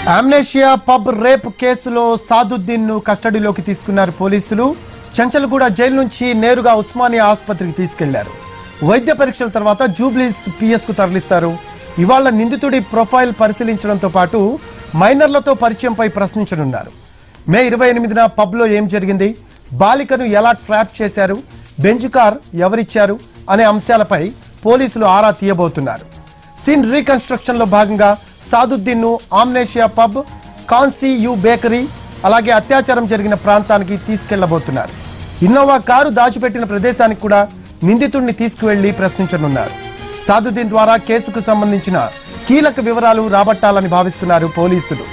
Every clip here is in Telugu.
ఆమ్నేషియా పబ్ రేప్ కేసులో సాదుద్దీన్ ను కస్టడీలోకి తీసుకున్నారు పోలీసులు చంచల్గూడ జైలు నుంచి నేరుగా ఉస్మానియా ఆసుపత్రికి తీసుకెళ్లారు వైద్య పరీక్షల తర్వాత జూబ్లీస్ పిఎస్ కు తరలిస్తారు ఇవాళ నిందితుడి ప్రొఫైల్ పరిశీలించడంతో పాటు మైనర్లతో పరిచయంపై ప్రశ్నించనున్నారు మే ఇరవై ఎనిమిదిన పబ్లో ఏం జరిగింది బాలికను ఎలా ట్రాప్ చేశారు బెంచ్ కార్ ఎవరిచ్చారు అనే అంశాలపై పోలీసులు ఆరా తీయబోతున్నారు సీన్ రీకన్స్ట్రక్షన్ లో భాగంగా సాదుద్దీన్ ను Amnesia pub Consu bakery అలాగే అత్యాచారం జరిగిన ప్రాంతానికి తీసుకెళ్లబోతున్నారు ఇన్నోవా కారు దాచిపెట్టిన ప్రదేశానికి కూడా నిందితుడిని తీసుకువెళ్లి ప్రశ్నించనున్నారు సాదుద్దీన్ ద్వారా కేసుకు సంబంధించిన కీలక వివరాలు రాబట్టాలని భావిస్తున్నారు పోలీసులు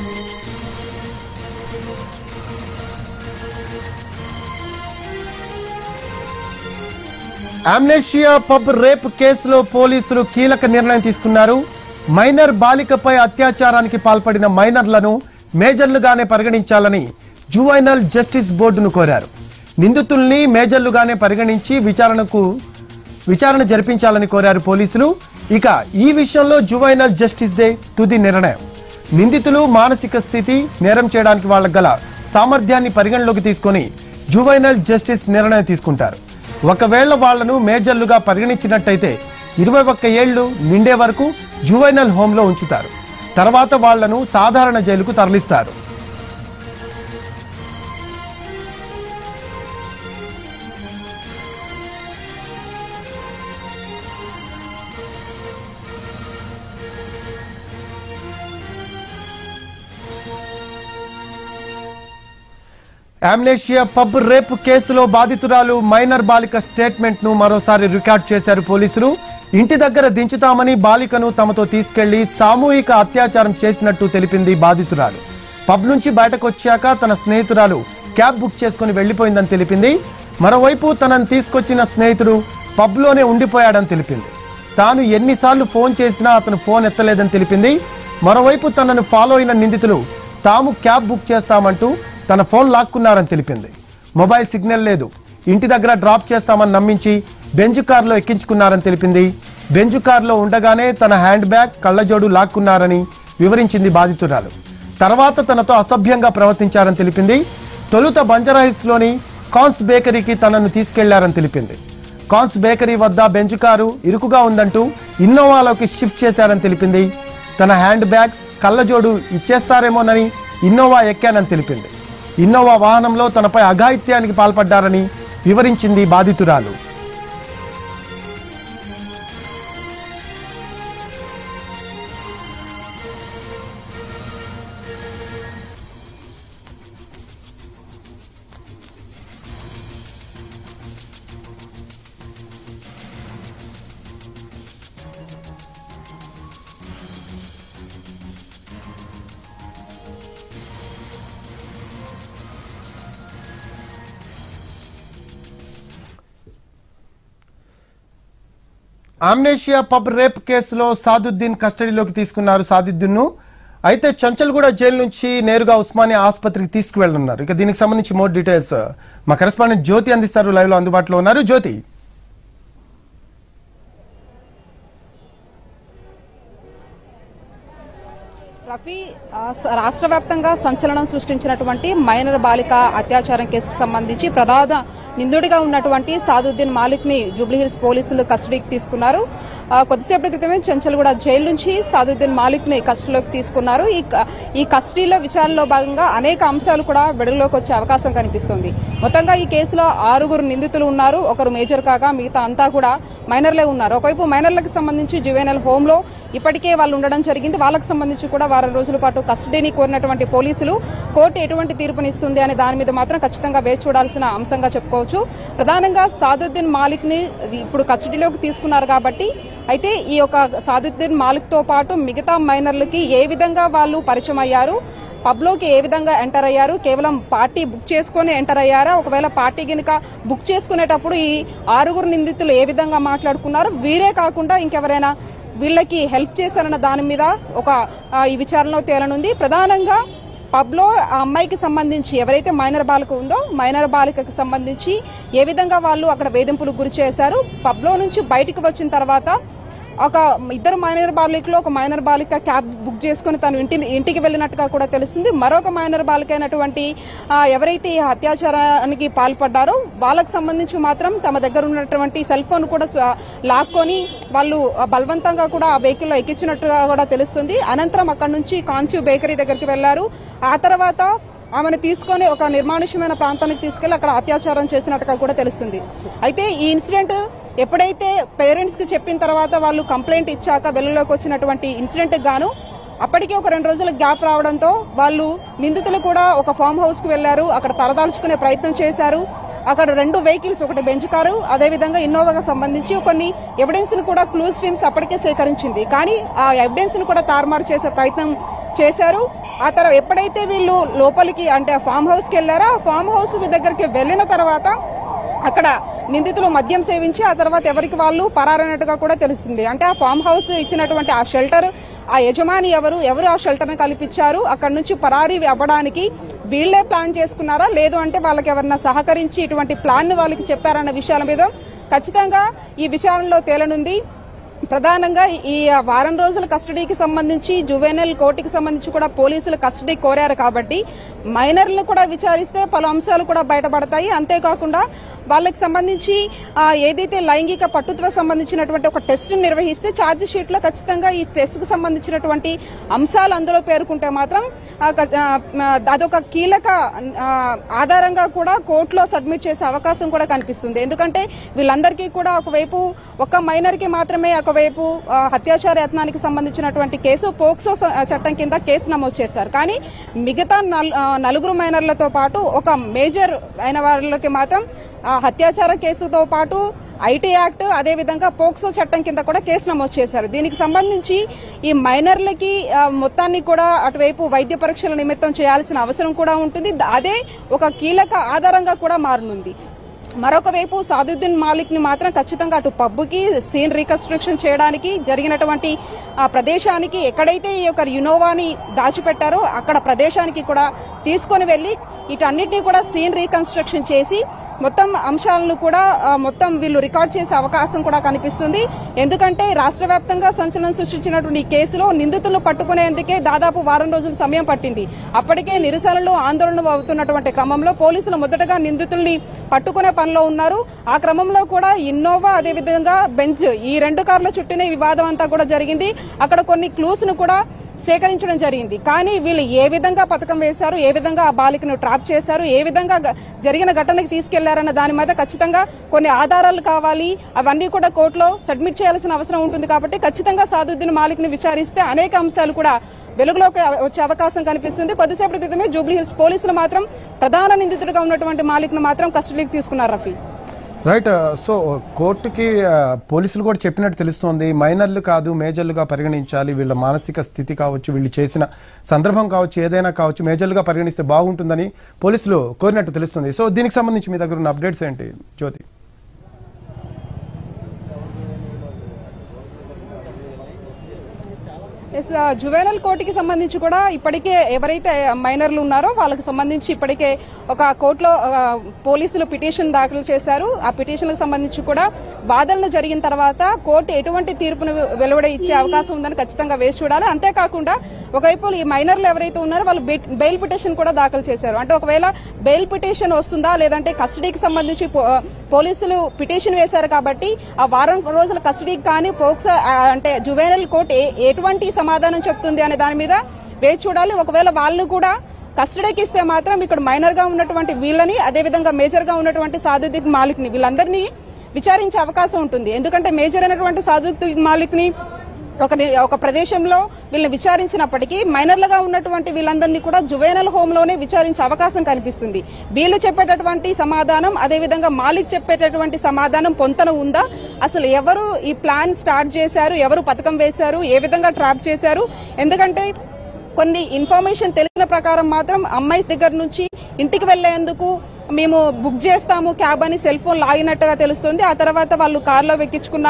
ఆమ్నేషియా పబ్ రేప్ కేసులో పోలీసులు కీలక నిర్ణయం తీసుకున్నారు మైనర్ బాలికపై అత్యాచారానికి పాల్పడిన మైనర్లను మేజర్లుగానే పరిగణించాలని జువైనల్ జస్టిస్ బోర్డును కోరారు నిందితుల్ని మేజర్లుగానే పరిగణించి విచారణకు విచారణ జరిపించాలని కోరారు పోలీసులు ఇక ఈ విషయంలో జువైనల్ జస్టిస్ దే తుది నిర్ణయం నిందితులు మానసిక స్థితి నేరం చేయడానికి వాళ్ళకు గల సామర్థ్యాన్ని పరిగణలోకి తీసుకొని జువైనల్ జస్టిస్ నిర్ణయం తీసుకుంటారు ఒకవేళ వాళ్లను మేజర్లుగా పరిగణించినట్టయితే ఇరవై ఒక్క ఏళ్లు నిండే వరకు జువైనల్ హోంలో ఉంచుతారు తర్వాత వాళ్లను సాధారణ జైలుకు తరలిస్తారు ఆమ్నేషియా పబ్ రేప్ కేసులో బాధితురాలు మైనర్ బాలిక స్టేట్మెంట్ ను మరోసారి రికార్డ్ చేశారు పోలీసులు ఇంటి దగ్గర దించుతామని బాలికను తమతో తీసుకెళ్లి సామూహిక అత్యాచారం చేసినట్టు తెలిపింది బాధితురాలు పబ్ నుంచి బయటకు వచ్చాక తన స్నేహితురాలు క్యాబ్ బుక్ చేసుకుని వెళ్లిపోయిందని తెలిపింది మరోవైపు తనను తీసుకొచ్చిన స్నేహితుడు పబ్లోనే ఉండిపోయాడని తెలిపింది తాను ఎన్నిసార్లు ఫోన్ చేసినా అతను ఫోన్ ఎత్తలేదని తెలిపింది మరోవైపు తనను ఫాలో అయిన నిందితులు తాము క్యాబ్ బుక్ చేస్తామంటూ తన ఫోన్ లాక్కున్నారని తెలిపింది మొబైల్ సిగ్నల్ లేదు ఇంటి దగ్గర డ్రాప్ చేస్తామని నమ్మించి బెంజ్ కారులో ఎక్కించుకున్నారని తెలిపింది బెంజ్ కారులో ఉండగానే తన హ్యాండ్ బ్యాగ్ కళ్ళజోడు లాక్కున్నారని వివరించింది బాధితురాలు తర్వాత తనతో అసభ్యంగా ప్రవర్తించారని తెలిపింది తొలుత బంజారాహిల్స్లోని కాన్స్ బేకరీకి తనను తీసుకెళ్లారని తెలిపింది కాన్స్ బేకరీ వద్ద బెంచ్ కారు ఇరుకుగా ఉందంటూ ఇన్నోవాలోకి షిఫ్ట్ చేశారని తెలిపింది తన హ్యాండ్ బ్యాగ్ కళ్ళజోడు ఇచ్చేస్తారేమోనని ఇన్నోవా ఎక్కానని తెలిపింది ఇన్నోవా వాహనంలో తనపై అఘాయిత్యానికి పాల్పడ్డారని వివరించింది బాధితురాలు ఆమ్నేషియా పబ్ రేప్ కేసులో సాదుద్దీన్ కస్టడీలోకి తీసుకున్నారు సాదుద్దీన్ ను అయితే చంచల్గూడ జైలు నుంచి నేరుగా ఉస్మానియా ఆసుపత్రికి తీసుకువెళ్తున్నారు ఇక దీనికి సంబంధించి మోర్ డీటెయిల్స్ మా కరెస్పాండెంట్ జ్యోతి అందిస్తారు లైవ్ లో అందుబాటులో ఉన్నారు జ్యోతి రఫీ ఆ, స- రాష్ట్ర వ్యాప్తంగా సంచలనం సృష్టించినటువంటి మైనర్ బాలిక అత్యాచారం కేసుకు సంబంధించి ప్రధాన నిందుడిగా ఉన్నటువంటి సాదుద్దీన్ మాలిక్ ని జూబ్లీహిల్స్ పోలీసులు కస్టడీకి తీసుకున్నారు ఆ, కొద్దిసేపటి క్రితమే చెంచల్గూడ జైలు నుంచి సాదుద్దీన్ మాలిక్ ని కస్టడీలోకి తీసుకున్నారు ఈ క- ఈ కస్టడీలో విచారణలో భాగంగా అనేక అంశాలు కూడా వెలుగులోకి వచ్చే అవకాశం కనిపిస్తుంది మొత్తంగా ఈ కేసులో ఆరుగురు నిందితులు ఉన్నారు ఒకరు మేజర్ కాగా మిగతా అంతా కూడా మైనర్లే ఉన్నారు ఒకవైపు మైనర్లకు సంబంధించి జువెనల్ హోమ్ లో ఇప్పటికే వాళ్ళు ఉండడం జరిగింది వాళ్ళకి సంబంధించి కూడా వారం రోజుల పాటు కస్టడీని కోరినటువంటి పోలీసులు కోర్టు ఎటువంటి తీర్పునిస్తుంది అనే దాని మీద మాత్రం ఖచ్చితంగా వేచి చూడాల్సిన అంశంగా చెప్పుకోవచ్చు ప్రధానంగా సాదుద్దీన్ మాలిక్ ని ఇప్పుడు కస్టడీలోకి తీసుకున్నారు కాబట్టి అయితే ఈ యొక్క సాదుద్దీన్ మాలిక్ తో పాటు మిగతా మైనర్లకి ఏ విధంగా వాళ్ళు పరిచయం అయ్యారు పబ్లోకి ఏ విధంగా ఎంటర్ అయ్యారు కేవలం పార్టీ బుక్ చేసుకుని ఎంటర్ అయ్యారా ఒకవేళ పార్టీ గనుక బుక్ చేసుకునేటప్పుడు ఈ ఆరుగురు నిందితులు ఏ విధంగా మాట్లాడుకున్నారు వీరే కాకుండా ఇంకెవరైనా వీళ్ళకి హెల్ప్ చేశారన్న దాని మీద ఒక ఆ, ఈ విచారణలో తేలనుంది ప్రధానంగా పబ్లో ఆ అమ్మాయికి సంబంధించి ఎవరైతే మైనర్ బాలిక ఉందో మైనర్ బాలికకి సంబంధించి ఏ విధంగా వాళ్ళు అక్కడ వేధింపులకు గురి చేశారు పబ్లో నుంచి బయటికి వచ్చిన తర్వాత ఒక ఇద్దరు మైనర్ బాలికలో ఒక మైనర్ బాలిక క్యాబ్ బుక్ చేసుకుని తను ఇంటి ఇంటికి వెళ్ళినట్టుగా కూడా తెలుస్తుంది మరొక మైనర్ బాలిక అయినటువంటి ఆ, ఎవరైతే ఈ అత్యాచారానికి పాల్పడ్డారో వాళ్ళకి సంబంధించి మాత్రం తమ దగ్గర ఉన్నటువంటి సెల్ ఫోన్ కూడా స్వ- లాక్కొని వాళ్ళు ఆ, బలవంతంగా కూడా ఆ వెహికల్లో ఎక్కించినట్టుగా కూడా తెలుస్తుంది అనంతరం అక్కడ నుంచి కాంచు బేకరీ దగ్గరికి వెళ్లారు ఆ తర్వాత ఆమెను తీసుకొని ఒక నిర్మానుష్యమైన ప్రాంతానికి తీసుకెళ్లి అక్కడ అత్యాచారం చేసినట్టుగా కూడా తెలుస్తుంది అయితే ఈ ఇన్సిడెంట్ ఎప్పుడైతే పేరెంట్స్ కి చెప్పిన తర్వాత వాళ్ళు కంప్లైంట్ ఇచ్చాక వెలుగులోకి వచ్చినటువంటి ఇన్సిడెంట్ గాను అప్పటికే ఒక రెండు రోజుల గ్యాప్ రావడంతో వాళ్ళు నిందితులు కూడా ఒక ఫామ్ హౌస్ కు వెళ్లారు అక్కడ తలదాల్చుకునే ప్రయత్నం చేశారు అక్కడ రెండు వెహికల్స్ ఒకటి బెంచ్ కారు అదేవిధంగా ఇన్నోవాగా సంబంధించి కొన్ని ఎవిడెన్స్ ను కూడా క్లూ స్ట్రీమ్స్ అప్పటికే సేకరించింది కానీ ఆ ఎవిడెన్స్ ను కూడా తారుమారు చేసే ప్రయత్నం చేశారు ఆ తర్వాత ఎప్పుడైతే వీళ్ళు లోపలికి అంటే ఫామ్ హౌస్ కి వెళ్లారో ఆ ఫామ్ హౌస్ దగ్గరికి వెళ్ళిన తర్వాత అక్కడ నిందితులు మద్యం సేవించి ఆ తర్వాత ఎవరికి వాళ్ళు పరారైనట్టుగా కూడా తెలుస్తుంది అంటే ఆ ఫామ్ హౌస్ ఇచ్చినటువంటి ఆ షెల్టర్ ఆ యజమాని ఎవరు ఎవరు ఆ షెల్టర్ ని కల్పించారు అక్కడ నుంచి పరారీ అవ్వడానికి వీళ్లే ప్లాన్ చేసుకున్నారా లేదు అంటే వాళ్ళకి ఎవరన్నా సహకరించి ఇటువంటి ప్లాన్ ను వాళ్ళకి చెప్పారన్న విషయాల మీద ఖచ్చితంగా ఈ విచారణలో తేలనుంది ప్రధానంగా ఈ వారం రోజుల కస్టడీకి సంబంధించి జువెనల్ కోర్టుకి సంబంధించి కూడా పోలీసులు కస్టడీ కోరారు కాబట్టి మైనర్లను కూడా విచారిస్తే పలు అంశాలు కూడా బయటపడతాయి అంతేకాకుండా వాళ్ళకి సంబంధించి ఆ, ఏదైతే లైంగిక పట్టుత్వ సంబంధించినటువంటి ఒక టెస్ట్ నిర్వహిస్తే ఛార్జ్ షీట్ లో ఖచ్చితంగా ఈ టెస్ట్ కు సంబంధించినటువంటి అంశాలు అందులో పేర్కొంటే మాత్రం ఆ, క- ఆ, అదొక కీలక ఆ, ఆధారంగా కూడా కోర్టులో సబ్మిట్ చేసే అవకాశం కూడా కనిపిస్తుంది ఎందుకంటే వీళ్ళందరికీ కూడా ఒకవైపు ఒక మైనర్ కి మాత్రమే ఒకవైపు ఆ, హత్యాచార యత్నానికి సంబంధించినటువంటి కేసు పోక్సో స- చట్టం కింద కేసు నమోదు చేశారు కానీ మిగతా నల్- ఆ, నలుగురు మైనర్లతో పాటు ఒక మేజర్ అయిన వాళ్ళకి మాత్రం ఆ, హత్యాచార కేసుతో పాటు ఐటీ యాక్ట్ అదేవిధంగా పోక్సో చట్టం కింద కూడా కేసు నమోదు చేశారు దీనికి సంబంధించి ఈ మైనర్లకి ఆ, మొత్తాన్ని కూడా అటువైపు వైద్య పరీక్షల నిమిత్తం చేయాల్సిన అవసరం కూడా ఉంటుంది అదే ఒక కీలక ఆధారంగా కూడా మారనుంది మరొక వైపు సాదుద్దీన్ మాలిక్ ని మాత్రం ఖచ్చితంగా అటు పబ్కి సీన్ రీకన్స్ట్రక్షన్ చేయడానికి జరిగినటువంటి ఆ ప్రదేశానికి ఎక్కడైతే ఈ యొక్క యునోవాని దాచిపెట్టారో అక్కడ ప్రదేశానికి కూడా తీసుకొని వెళ్లి వీటన్నిటిని కూడా సీన్ రీకన్స్ట్రక్షన్ చేసి మొత్తం అంశాలను కూడా ఆ, మొత్తం వీళ్ళు రికార్డ్ చేసే అవకాశం కూడా కనిపిస్తుంది ఎందుకంటే రాష్ట్ర వ్యాప్తంగా సంచలనం సృష్టించినటువంటి ఈ కేసులో నిందితులను పట్టుకునేందుకే దాదాపు వారం రోజుల సమయం పట్టింది అప్పటికే నిరసనలు ఆందోళనలు అవుతున్నటువంటి క్రమంలో పోలీసులు మొదటగా నిందితుల్ని పట్టుకునే పనిలో ఉన్నారు ఆ క్రమంలో కూడా ఇన్నోవా అదేవిధంగా బెంచ్ ఈ రెండు కార్ల చుట్టూనే ఈ వివాదం అంతా కూడా జరిగింది అక్కడ కొన్ని క్లూస్ ను కూడా సేకరించడం జరిగింది కానీ వీళ్ళు ఏ విధంగా పథకం వేశారు ఏ విధంగా ఆ బాలికను ట్రాప్ చేశారు ఏ విధంగా గ- జరిగిన ఘటనకి తీసుకెళ్లారన్న దాని మీద ఖచ్చితంగా కొన్ని ఆధారాలు కావాలి అవన్నీ కూడా కోర్టులో సబ్మిట్ చేయాల్సిన అవసరం ఉంటుంది కాబట్టి ఖచ్చితంగా సాదుద్దీన్ మాలిక్ ని విచారిస్తే అనేక అంశాలు కూడా వెలుగులోకి వచ్చే అవకాశం కనిపిస్తుంది కొద్దిసేపటి క్రితమే జూబ్లీ హిల్స్ పోలీసులు మాత్రం ప్రధాన నిందితుడిగా ఉన్నటువంటి మాలిక్ ను మాత్రం కస్టడీకి తీసుకున్నారు రఫీ రైట్ సో కోర్టుకి ఆ, పోలీసులు కూడా చెప్పినట్టు తెలుస్తోంది మైనర్లు కాదు మేజర్లుగా పరిగణించాలి వీళ్ళ మానసిక స్థితి కావచ్చు వీళ్ళు చేసిన సందర్భం కావచ్చు ఏదైనా కావచ్చు మేజర్లుగా పరిగణిస్తే బాగుంటుందని పోలీసులు కోరినట్టు తెలుస్తుంది సో దీనికి సంబంధించి మీ దగ్గర ఉన్న అప్డేట్స్ ఏంటి జ్యోతి ఎస్ జువెనల్ కోర్టుకి సంబంధించి కూడా ఇప్పటికే ఎవరైతే మైనర్లు ఉన్నారో వాళ్ళకి సంబంధించి ఇప్పటికే ఒక కోర్టులో ఆ, పోలీసులు పిటిషన్ దాఖలు చేశారు ఆ పిటిషన్లకు సంబంధించి కూడా వాదనలు జరిగిన తర్వాత కోర్టు ఎటువంటి తీర్పును వెలువడ ఇచ్చే అవకాశం ఉందని ఖచ్చితంగా వేసి చూడాలి అంతేకాకుండా ఒకవైపు ఈ మైనర్లు ఎవరైతే ఉన్నారో వాళ్ళు బెట్- బెయిల్ పిటిషన్ కూడా దాఖలు చేశారు అంటే ఒకవేళ బెయిల్ పిటిషన్ వస్తుందా లేదంటే కస్టడీకి సంబంధించి పో- పోలీసులు పిటిషన్ వేశారు కాబట్టి ఆ వారం రోజుల కస్టడీకి కానీ పోక్సో ఆ, అంటే జువెనల్ కోర్టు ఏ- ఎటువంటి సమాధానం చెప్తుంది అనే దాని మీద వేచి చూడాలి ఒకవేళ వాళ్ళు కూడా కస్టడీకి ఇస్తే మాత్రం ఇక్కడ మైనర్ గా ఉన్నటువంటి వీళ్ళని అదేవిధంగా మేజర్ గా ఉన్నటువంటి సాదుద్దీన్ మాలిక్ ని వీళ్ళందరినీ విచారించే అవకాశం ఉంటుంది ఎందుకంటే మేజర్ అయినటువంటి సాదుద్దీన్ మాలిక్ ని ఒక ని- ఒక ప్రదేశంలో వీళ్ళని విచారించినప్పటికీ మైనర్లుగా ఉన్నటువంటి వీళ్ళందరినీ కూడా జువేనల్ హోమ్ లోనే విచారించే అవకాశం కనిపిస్తుంది వీళ్ళు చెప్పేటటువంటి సమాధానం అదేవిధంగా మాలిక్ చెప్పేటటువంటి సమాధానం పొంతన ఉందా అసలు ఎవరు ఈ ప్లాన్ స్టార్ట్ చేశారు ఎవరు పథకం వేశారు ఏ విధంగా ట్రాప్ చేశారు ఎందుకంటే కొన్ని ఇన్ఫర్మేషన్ తెలిసిన ప్రకారం మాత్రం అమ్మాయి దగ్గర నుంచి ఇంటికి వెళ్లేందుకు మేము బుక్ చేస్తాము క్యాబ్ అని సెల్ ఫోన్ లాగినట్టుగా తెలుస్తుంది ఆ తర్వాత వాళ్ళు కారులో వెక్కించుకున్నారు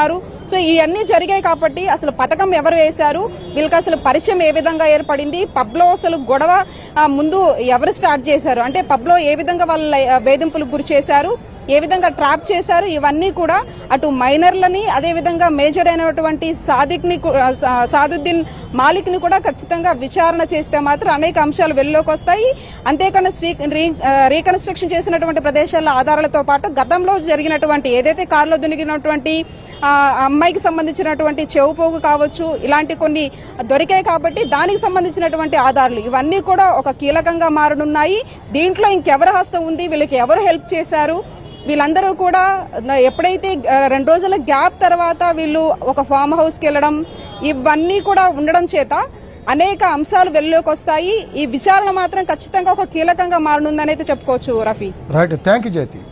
సో ఇవన్నీ జరిగాయి కాబట్టి అసలు పథకం ఎవరు వేశారు వీళ్ళకి అసలు పరిచయం ఏ విధంగా ఏర్పడింది పబ్ లో అసలు గొడవ ఆ, ముందు ఎవరు స్టార్ట్ చేశారు అంటే పబ్ లో ఏ విధంగా వాళ్ళ ఆ, వేధింపులకు గురి చేశారు ఏ విధంగా ట్రాప్ చేశారు ఇవన్నీ కూడా అటు మైనర్లని అదే విధంగా మేజర్ అయినటువంటి సాదిక్ ని సాదుద్దీన్ మాలిక్ ని కూడా ఖచ్చితంగా విచారణ చేస్తే మాత్రం అనేక అంశాలు వెలుగులోకి వస్తాయి అంతేకాని శ్రీ రీ- ఆ, రీకన్స్ట్రక్షన్ చేసినటువంటి ప్రదేశాల ఆధారాలతో పాటు గతంలో జరిగినటువంటి ఏదైతే కారులో దునిగినటువంటి ఆ, అమ్మాయికి సంబంధించినటువంటి చెవు పోగు కావచ్చు ఇలాంటి కొన్ని దొరికాయి కాబట్టి దానికి సంబంధించినటువంటి ఆధారాలు ఇవన్నీ కూడా ఒక కీలకంగా మారనున్నాయి దీంట్లో ఇంకెవరి హస్తం ఉంది వీళ్ళకి ఎవరు హెల్ప్ చేశారు వీళ్ళందరూ కూడా న- ఎప్పుడైతే ఆ, రెండు రోజుల గ్యాప్ తర్వాత వీళ్ళు ఒక ఫామ్ హౌస్ కి వెళ్ళడం ఇవన్నీ కూడా ఉండడం చేత అనేక అంశాలు వెలుగులోకి వస్తాయి ఈ విచారణ మాత్రం ఖచ్చితంగా ఒక కీలకంగా మారనుందని అయితే చెప్పుకోవచ్చు Rafi right thank you Jyothi